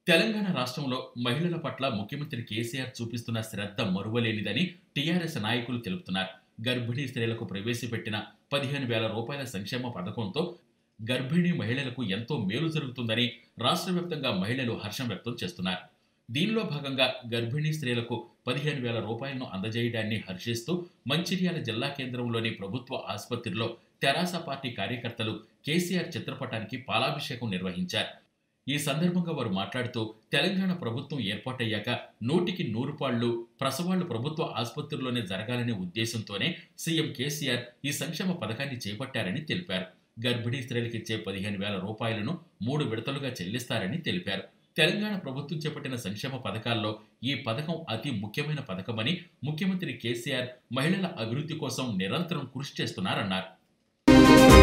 తెలంగాణ రాష్ట్రంలో మహిళల పట్ల ముఖ్యమంత్రి కేసీఆర్ చూపిస్తున్న శ్రద్ధ మరువలేనిదని టీఆర్ఎస్ నాయకులు తెలుపుతున్నారు గర్భిణీ స్త్రీలకు ప్రవేశపెట్టిన పదిహేను వేల రూపాయల సంక్షేమ పథకంతో గర్భిణీ మహిళలకు ఎంతో మేలు జరుగుతుందని రాష్ట్ర వ్యాప్తంగా మహిళలు హర్షం వ్యక్తం చేస్తున్నారు దీనిలో భాగంగా గర్భిణీ స్త్రీలకు పదిహేను వేల రూపాయలను అందజేయడాన్ని హర్షిస్తూ మంచిర్యాల జిల్లా కేంద్రంలోని ప్రభుత్వ ఆసుపత్రిలో తెరాస పార్టీ కార్యకర్తలు కేసీఆర్ చిత్రపటానికి పాలాభిషేకం నిర్వహించారు ఈ సందర్భంగా వారు మాట్లాడుతూ తెలంగాణ ప్రభుత్వం ఏర్పాటయ్యాక నూటికి నూరు పాళ్లు ప్రసవాళ్లు ప్రభుత్వ ఆసుపత్రుల్లోనే జరగాలనే ఉద్దేశంతోనే సీఎం కేసీఆర్ ఈ సంక్షేమ పథకాన్ని చేపట్టారని తెలిపారు గర్భిణీ స్త్రీలకిచ్చే పదిహేను వేల రూపాయలను మూడు విడతలుగా చెల్లిస్తారని తెలిపారు తెలంగాణ ప్రభుత్వం చేపట్టిన సంక్షేమ పథకాల్లో ఈ పథకం అతి ముఖ్యమైన పథకమని ముఖ్యమంత్రి కేసీఆర్ మహిళల అభివృద్ధి కోసం నిరంతరం కృషి చేస్తున్నారన్నారు